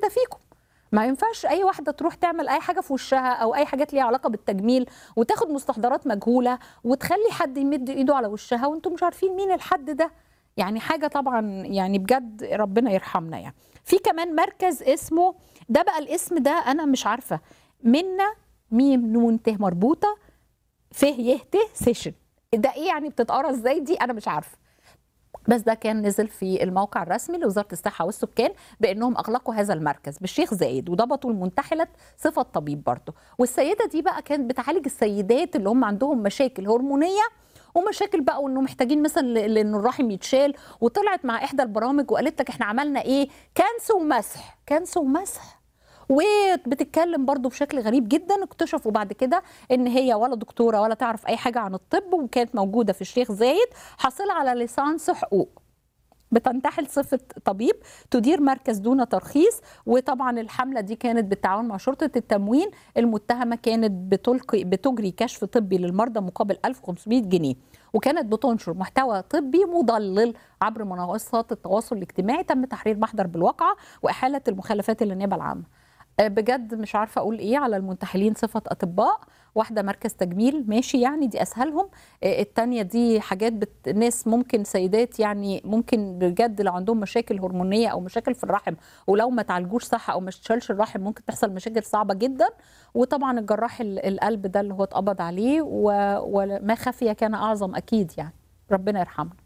كده فيكم ما ينفعش اي واحده تروح تعمل اي حاجه في وشها او اي حاجات ليها علاقه بالتجميل وتاخد مستحضرات مجهوله وتخلي حد يمد ايده على وشها وانتم مش عارفين مين الحد ده يعني حاجه طبعا يعني بجد ربنا يرحمنا يعني في كمان مركز اسمه ده بقى الاسم ده انا مش عارفه منا ميم نون ت مربوطه ف ي ت سيشن ده ايه يعني بتتقرا ازاي دي انا مش عارفه بس ده كان نزل في الموقع الرسمي لوزاره الصحه والسكان بانهم اغلقوا هذا المركز بالشيخ زايد وضبطوا المنتحله صفه طبيب برضه والسيده دي بقى كانت بتعالج السيدات اللي هم عندهم مشاكل هرمونيه ومشاكل بقى وانه محتاجين مثلا ل- لانه الرحم يتشال وطلعت مع احدى البرامج وقالت لك احنا عملنا ايه كنس ومسح كنس ومسح وبتتكلم برضو بشكل غريب جدا اكتشفوا بعد كده ان هي ولا دكتوره ولا تعرف اي حاجه عن الطب وكانت موجوده في الشيخ زايد حاصله على ليسانس حقوق بتنتحل صفة طبيب تدير مركز دون ترخيص وطبعا الحملة دي كانت بالتعاون مع شرطة التموين المتهمة كانت بتلقي بتجري كشف طبي للمرضى مقابل 1500 جنيه وكانت بتنشر محتوى طبي مضلل عبر منصات التواصل الاجتماعي تم تحرير محضر بالواقعة وإحالة المخالفات للنيابة العامة آه، بجد مش عارفه اقول ايه على المنتحلين صفه اطباء واحده مركز تجميل ماشي يعني دي اسهلهم آه، التانية دي حاجات بت... ناس ممكن سيدات يعني ممكن بجد لو عندهم مشاكل هرمونيه او مشاكل في الرحم ولو ما تعالجوش صح او ما تشالش الرحم ممكن تحصل مشاكل صعبه جدا وطبعا الجراح ال- القلب ده اللي هو اتقبض عليه و... وما خفي كان اعظم اكيد يعني ربنا يرحمه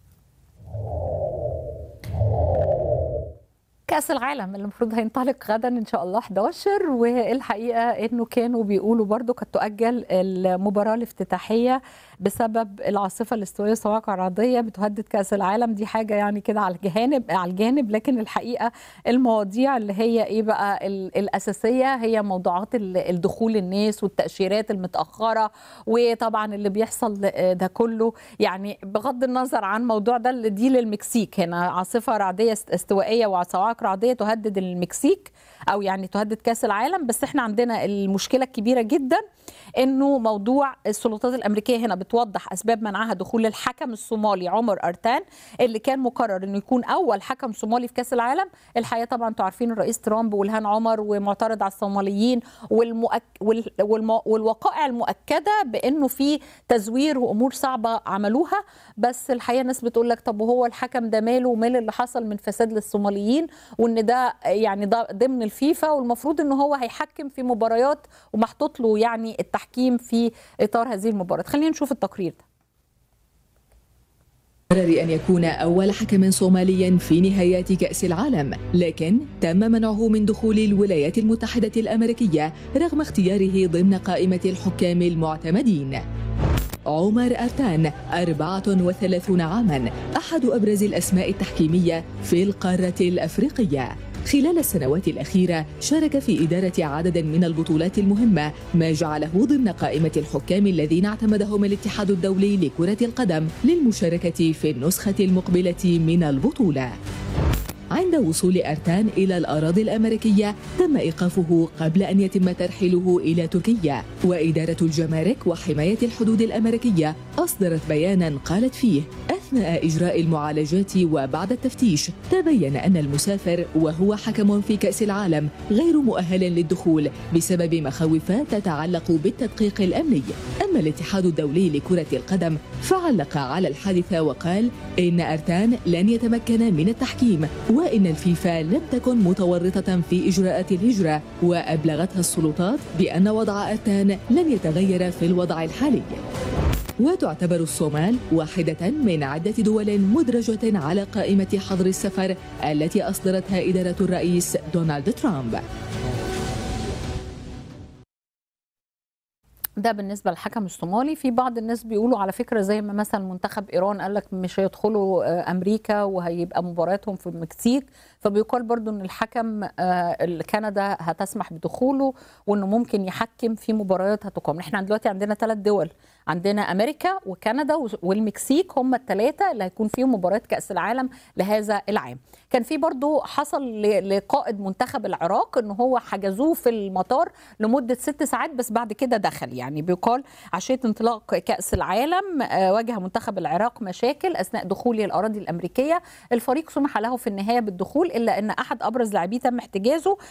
كأس العالم اللي المفروض هينطلق غدا إن شاء الله 11 والحقيقة إنه كانوا بيقولوا برضو قد تؤجل المباراة الافتتاحية بسبب العاصفة الاستوائية صواعق عرضية بتهدد كأس العالم دي حاجة يعني كده على الجانب على الجانب لكن الحقيقة المواضيع اللي هي إيه بقى ال- الأساسية هي موضوعات ال- الدخول الناس والتأشيرات المتأخرة وطبعا اللي بيحصل ده كله يعني بغض النظر عن موضوع ده اللي دي للمكسيك هنا عاصفة رعدية است- استوائية وصواعق رعدية تهدد المكسيك أو يعني تهدد كأس العالم بس احنا عندنا المشكلة الكبيرة جدا انه موضوع السلطات الامريكيه هنا بتوضح اسباب منعها دخول الحكم الصومالي عمر ارتان اللي كان مقرر انه يكون اول حكم صومالي في كاس العالم الحقيقه طبعا انتوا عارفين الرئيس ترامب والهان عمر ومعترض على الصوماليين والمؤك... وال... والم... والوقائع المؤكده بانه في تزوير وامور صعبه عملوها بس الحقيقه الناس بتقول لك طب وهو الحكم ده ماله ومال اللي حصل من فساد للصوماليين وان ده يعني ده ضمن الفيفا والمفروض ان هو هيحكم في مباريات ومحطوط له يعني التحكيم في اطار هذه المباراه خلينا نشوف التقرير ده قرر أن يكون أول حكم صومالي في نهايات كأس العالم لكن تم منعه من دخول الولايات المتحدة الأمريكية رغم اختياره ضمن قائمة الحكام المعتمدين عمر أرتان 34 عاما أحد أبرز الأسماء التحكيمية في القارة الأفريقية خلال السنوات الأخيرة شارك في إدارة عدد من البطولات المهمة ما جعله ضمن قائمة الحكام الذين اعتمدهم الاتحاد الدولي لكرة القدم للمشاركة في النسخة المقبلة من البطولة عند وصول أرتان إلى الأراضي الأمريكية تم إيقافه قبل أن يتم ترحيله إلى تركيا وإدارة الجمارك وحماية الحدود الأمريكية أصدرت بيانا قالت فيه أثناء إجراء المعالجات وبعد التفتيش تبين أن المسافر وهو حكم في كأس العالم غير مؤهل للدخول بسبب مخاوف تتعلق بالتدقيق الأمني أما الاتحاد الدولي لكرة القدم فعلق على الحادثة وقال إن أرتان لن يتمكن من التحكيم وإن الفيفا لم تكن متورطة في إجراءات الهجرة وأبلغتها السلطات بأن وضع أرتان لن يتغير في الوضع الحالي وتعتبر الصومال واحدة من عدة دول مدرجة على قائمة حظر السفر التي أصدرتها إدارة الرئيس دونالد ترامب ده بالنسبه للحكم الصومالي في بعض الناس بيقولوا على فكره زي ما مثلا منتخب ايران قال لك مش هيدخلوا آه، امريكا وهيبقى مباراتهم في المكسيك فبيقال برضو ان الحكم آه، كندا هتسمح بدخوله وانه ممكن يحكم في مباريات هتقام احنا دلوقتي عندنا ثلاث دول عندنا امريكا وكندا والمكسيك هم الثلاثه اللي هيكون فيهم مباريات كاس العالم لهذا العام كان في برضو حصل ل- لقائد منتخب العراق ان هو حجزوه في المطار لمده ست ساعات بس بعد كده دخل يعني بيقال عشيه انطلاق كاس العالم آه، واجه منتخب العراق مشاكل اثناء دخوله الاراضي الامريكيه الفريق سمح له في النهايه بالدخول الا ان احد ابرز لاعبيه تم احتجازه